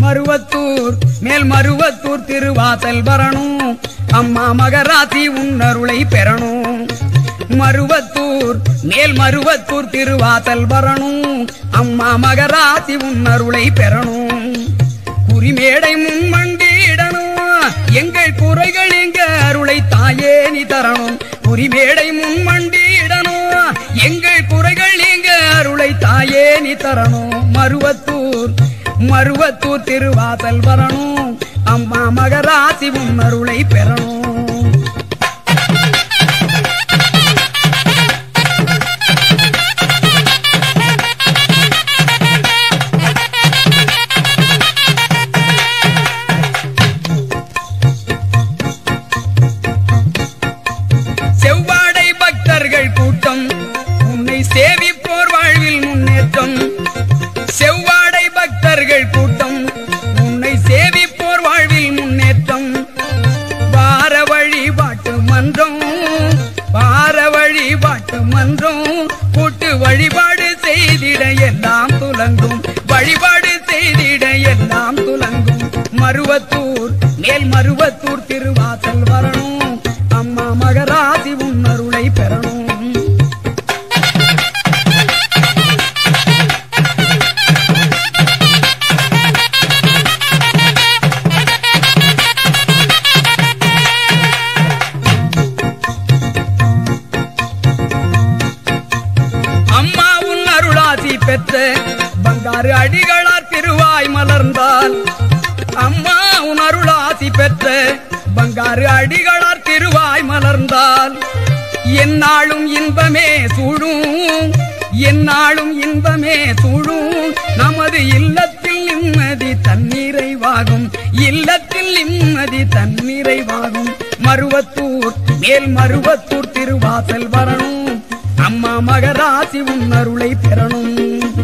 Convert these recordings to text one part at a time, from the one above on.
மருவத்தூர் மேல் மருவத்தூர் திருவாசல் வரணும் அம்மா மகராசி உன்னருளை பெறணும் மருவத்தூர் மேல் மருவத்தூர் திருவாசல் வரணும் அம்மா மகராசி உன்னருளை பெறணும் குறிமேடை முன்மண்டிடணும் எங்கள் குறைகள் எங்க அருளை தாயே நீ தரணும் குறிமேடை முன்மண்டிடணும் எங்கள் குறைகள் எங்க அருளை தாயே நீ தரணும் மருவத்தூர் மருவத்தூர் திருவாசல் வரணும் அம்மா மகராசி உன் அருளை பெறணும் செவ்வாடை பக்தர்கள் கூட்டம் உன்னை சேவிப்போர் வாழ்வில் முன்னேற்றம் செவ்வாடை பக்தர்கள் கூட்டம் உன்னை சேவிப்போர் வாழ்வில் முன்னேற்றம் வார வழிபாட்டு மன்றம் வார வழிபாட்டு மன்றம் கூட்டு வழிபாடு செய்திட எல்லாம் துலங்கும் வழிபாடு செய்திட எல்லாம் துலங்கும் மருவத்தூர் மேல் மருவத்தூர் திருவாசல் வரணும் அம்மா மகராசி உன் அருளை பெறணும் அம்மா உன் அருளாசி பெற்ற பங்காரு அடிகளார் திருவாய் மலர்ந்தால் அம்மா உன் அருளாசி பெற்ற பங்காரு அடிகளார் திருவாய் மலர்ந்தால் என்னாலும் இன்பமே சூழும் என்னாலும் இன்பமே சூழும் நமது இல்லத்தில் நிம்மதி தன்னிறைவாகும் இல்லத்தில் நிம்மதி தன்னிறைவாகும் மருவத்தூர் மேல் மருவத்தூர் திருவாசல் வரணும் அம்மா மகராசி உன் அருளை பெறணும்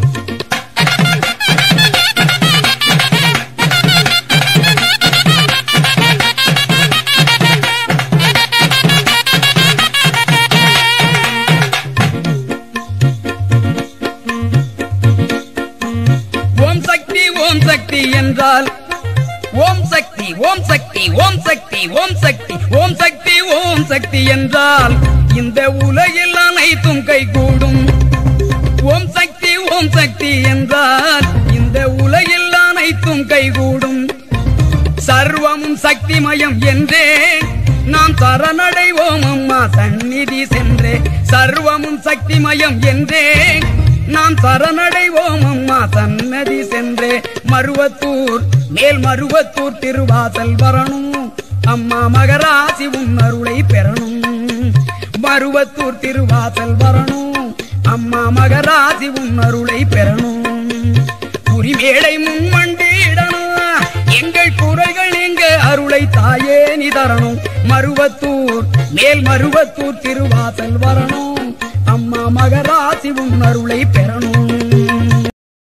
ஓம் சக்தி ஓம் சக்தி என்றால் ஓம் சக்தி ஓம் சக்தி ஓம் சக்தி ஓம் சக்தி ஓம் சக்தி ஓம் சக்தி என்றால் இந்த உலகில் அனைத்தும் கைகூடும் ஓம் சக்தி ஓம் சக்தி என்றால் இந்த உலகில் அனைத்தும் கைகூடும் சர்வமும் சக்திமயம் என்றே நாம் சரணடைவோம் அம்மா சந்நிதி சென்றே சர்வமும் சக்திமயம் என்றே நாம் சரணடைவோம் அம்மா சன்னதி சென்றே மருவத்தூர் மேல் மருவத்தூர் திருவாசல் வரணும் அம்மா மகராசி உன் அருளை பெறணும் மருவத்தூர் திருவாசல் வரணும் அம்மா மகராசி உன் அருளை பெறணும் குறிமேடை முன்மண்டிடணும் எங்கள் குறைகள் எங்க அருளை தாயே நீ தரணும் மருவத்தூர் மேல் மருவத்தூர் திருவாசல் வரணும் அம்மா மகராசி உன் அருளை பெறணும்